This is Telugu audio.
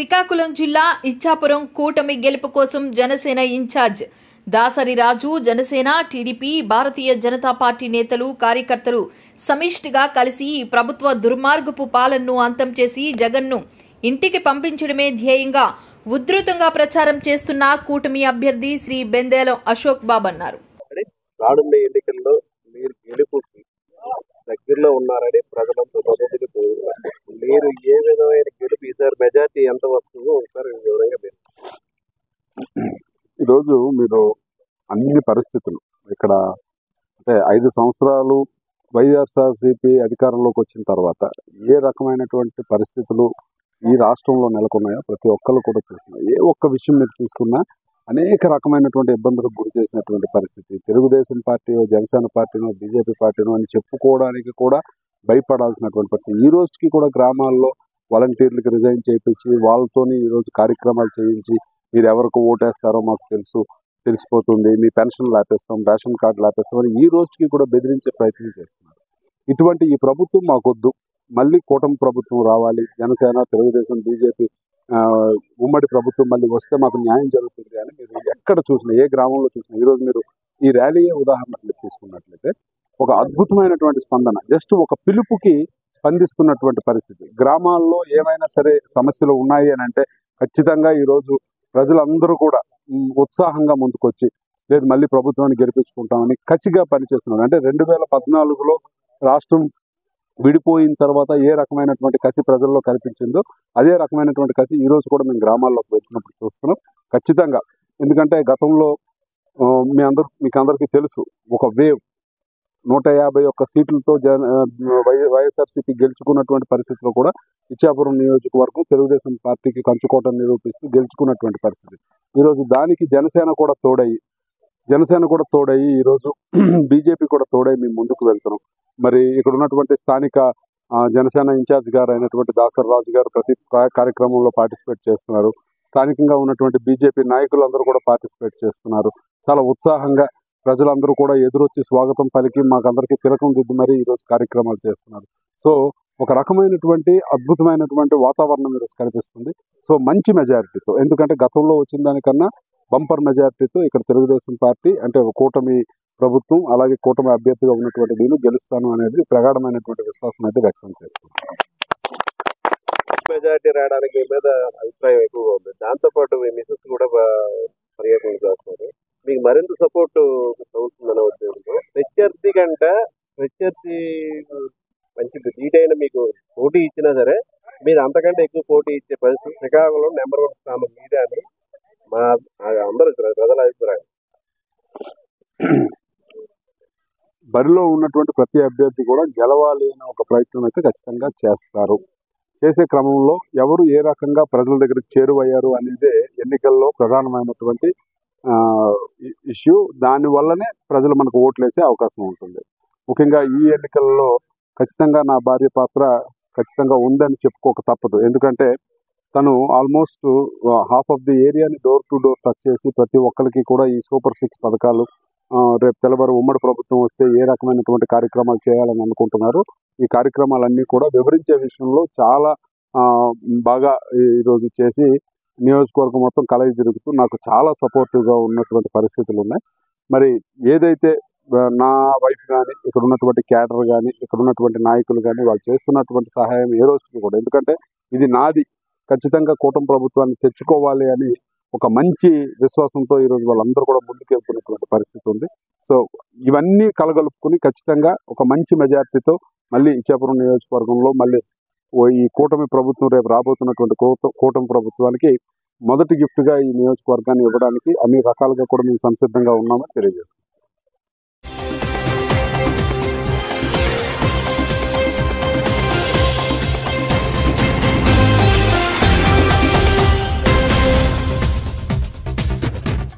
శ్రీకాకుళం జిల్లా ఇచ్చాపురం కూటమి గెలుపు కోసం Janasena incharge Dasari Raju Janasena TDP Bharatiya Janata party నేతలు కార్యకర్తలు సమిష్టిగా కలిసి ఈ ప్రభుత్వ దుర్మార్గపు పాలనను అంతం చేసి జగన్ను ఇంటికి పంపించడమే ధ్యేయంగా ఉధృతంగా ప్రచారం చేస్తున్న కూటమి అభ్యర్థి శ్రీ బెందేలం అశోక్ బాబు అన్నారు అని రానున్న ఎన్నికల్లో మీరు గెలుపుకి దగ్గరలో ఉన్నారని ప్రజలంతా మద్దతుగా కోరుతున్నారు మీరు ఏ విధమైన గెలుపు ఈసారి మెజార్టీ ఎంత వస్తుందో ఒకసారి వివరంగా మీరు ఈరోజు మీరు అన్ని పరిస్థితులు ఇక్కడ అంటే ఐదు సంవత్సరాలు వైఎస్ఆర్సీపీ అధికారంలోకి వచ్చిన తర్వాత ఏ రకమైనటువంటి పరిస్థితులు ఈ రాష్ట్రంలో నెలకొన్నాయో ప్రతి ఒక్కరు కూడా చూస్తున్నారు ఏ ఒక్క విషయం మీరు తీసుకున్నా అనేక రకమైనటువంటి ఇబ్బందులకు గురి చేసినటువంటి పరిస్థితి తెలుగుదేశం పార్టీ జనసేన పార్టీనో బీజేపీ పార్టీనో అని చెప్పుకోవడానికి కూడా భయపడాల్సినటువంటి పరిస్థితి ఈ రోజుకి కూడా గ్రామాల్లో వాలంటీర్లకు రిజైన్ చేయించి వాళ్ళతోని ఈరోజు కార్యక్రమాలు చేయించి మీరు ఎవరికి ఓటేస్తారో మాకు తెలుసు తెలిసిపోతుంది మీ పెన్షన్ లాపేస్తాం రేషన్ కార్డు లాపేస్తాం అని ఈ రోజుకి కూడా బెదిరించే ప్రయత్నం చేస్తున్నారు ఇటువంటి ఈ ప్రభుత్వం మాకొద్దు మళ్ళీ కూటమి ప్రభుత్వం రావాలి జనసేన తెలుగుదేశం బీజేపీ ఆ, ఉమ్మడి ప్రభుత్వం మళ్ళీ వస్తే మాకు న్యాయం జరుగుతుంది అని మీరు ఎక్కడ చూసినా ఏ గ్రామంలో చూసినా ఈరోజు మీరు ఈ ర్యాలీయే ఉదాహరణకు తీసుకున్నట్లయితే ఒక అద్భుతమైనటువంటి స్పందన జస్ట్ ఒక పిలుపుకి స్పందిస్తున్నటువంటి పరిస్థితి గ్రామాల్లో ఏమైనా సరే సమస్యలు ఉన్నాయి అని అంటే ఖచ్చితంగా ఈరోజు ప్రజలందరూ కూడా ఉమ్, ఉత్సాహంగా ముందుకొచ్చి లేదు మళ్ళీ ప్రభుత్వాన్ని గెలిపించుకుంటామని కసిగా పనిచేస్తున్నారు అంటే రెండు వేల పద్నాలుగులో రాష్ట్రం విడిపోయిన తర్వాత ఏ రకమైనటువంటి కసి ప్రజల్లో కనిపించిందో అదే రకమైనటువంటి కసి ఈ రోజు కూడా మేము గ్రామాల్లోకి వచ్చినప్పుడు చూస్తున్నాం ఖచ్చితంగా ఎందుకంటే గతంలో ఆ, మీ అందరు మీకు అందరికీ తెలుసు ఒక వేవ్ నూట యాభై ఒక్క సీట్లతో జన వై- వైఎస్ఆర్సీపీ గెలుచుకున్నటువంటి పరిస్థితిలో కూడా ఇచ్చాపురం నియోజకవర్గం తెలుగుదేశం పార్టీకి కంచుకోవటం నిరూపిస్తూ గెలుచుకున్నటువంటి పరిస్థితి ఈరోజు దానికి జనసేన కూడా తోడయి జనసేన కూడా తోడయి ఈరోజు బీజేపీ కూడా తోడై మేము ముందుకు వెళ్తున్నాం మరి ఇక్కడ ఉన్నటువంటి స్థానిక ఆ, జనసేన ఇన్ఛార్జ్ గారు అయినటువంటి దాసర్ రాజు గారు ప్రతి కా- కార్యక్రమంలో పార్టిసిపేట్ చేస్తున్నారు స్థానికంగా ఉన్నటువంటి బీజేపీ నాయకులందరూ కూడా పార్టిసిపేట్ చేస్తున్నారు చాలా ఉత్సాహంగా ప్రజలందరూ కూడా ఎదురొచ్చి స్వాగతం పలికి మాకందరికీ తిలకం దిద్దు మరి ఈరోజు కార్యక్రమాలు చేస్తున్నారు సో ఒక రకమైనటువంటి అద్భుతమైనటువంటి వాతావరణం ఈరోజు కనిపిస్తుంది సో మంచి మెజారిటీతో ఎందుకంటే గతంలో వచ్చిన దానికన్నా బంపర్ మెజారిటీతో ఇక్కడ తెలుగుదేశం పార్టీ అంటే ఒక కూటమి ప్రభుత్వం అలాగే కూటమి అభ్యర్థిగా ఉన్నటువంటి నేను గెలుస్తాను అనేది ప్రగాఢమైనటువంటి విశ్వాసం అయితే వ్యక్తం చేస్తున్నాను మెజార్టీ రావడానికి మీ మీద అభిప్రాయం ఎక్కువగా ఉంది దాంతోపాటు మీ మిసెస్ కూడా బా- పర్యటన చేస్తున్నారు మీకు మరింత సపోర్ట్ అవుతుందనే ఉద్దేశంతో ప్రత్యర్థి కంట ప్రత్యర్థి మంచి ధీటైన మీకు పోటీ ఇచ్చినా సరే మీరు అంతకంటే ఎక్కువ పోటీ ఇచ్చే పరిస్థితి శ్రీకాకుళం నెంబర్ వన్ స్థానం మీదే అని మా అందరూ ప్రజల అభిప్రాయం బరిలో ఉన్నటువంటి ప్రతి అభ్యర్థి కూడా గెలవాలి అనే ఒక ప్రయత్నం అయితే ఖచ్చితంగా చేస్తారు చేసే క్రమంలో ఎవరు ఏ రకంగా ప్రజల దగ్గరికి చేరువయ్యారు అనేదే ఎన్నికల్లో ప్రధానమైనటువంటి ఇష్యూ దాని వల్లనే ప్రజలు మనకు ఓట్లేసే అవకాశం ఉంటుంది ముఖ్యంగా ఈ ఎన్నికల్లో ఖచ్చితంగా నా భార్య పాత్ర ఖచ్చితంగా ఉందని చెప్పుకోక తప్పదు ఎందుకంటే తను ఆల్మోస్ట్ హాఫ్ ఆఫ్ ది ఏరియాని డోర్ టు డోర్ టచ్ చేసి ప్రతి ఒక్కరికి కూడా ఈ సూపర్ సిక్స్ పథకాలు ఆ, రేపు తెల్లవారు ఉమ్మడి ప్రభుత్వం వస్తే ఏ రకమైనటువంటి కార్యక్రమాలు చేయాలని అనుకుంటున్నారు ఈ కార్యక్రమాలన్నీ కూడా వివరించే విషయంలో చాలా ఆ, బాగా ఈరోజు చేసి నియోజకవర్గం మొత్తం కలయి తిరుగుతూ నాకు చాలా సపోర్టివ్గా ఉన్నటువంటి పరిస్థితులు ఉన్నాయి మరి ఏదైతే ఆ, నా వైఫ్ కానీ ఇక్కడ ఉన్నటువంటి క్యాడర్ కానీ ఇక్కడ ఉన్నటువంటి నాయకులు కానీ వాళ్ళు చేస్తున్నటువంటి సహాయం ఏ రోజుకి కూడా ఎందుకంటే ఇది నాది ఖచ్చితంగా కూటమి ప్రభుత్వాన్ని తెచ్చుకోవాలి అని ఒక మంచి విశ్వాసంతో ఈరోజు వాళ్ళందరూ కూడా ముందుకెళ్తున్నటువంటి పరిస్థితి ఉంది సో ఇవన్నీ కలగలుపుకుని ఖచ్చితంగా ఒక మంచి మెజార్టీతో మళ్ళీ ఇచ్చాపురం నియోజకవర్గంలో మళ్ళీ ఓ ఈ కూటమి ప్రభుత్వం రేపు రాబోతున్నటువంటి కూట- కూటమి ప్రభుత్వానికి మొదటి గిఫ్ట్గా ఈ నియోజకవర్గాన్ని ఇవ్వడానికి అన్ని రకాలుగా కూడా మేము సంసిద్ధంగా ఉన్నామని తెలియజేస్తాం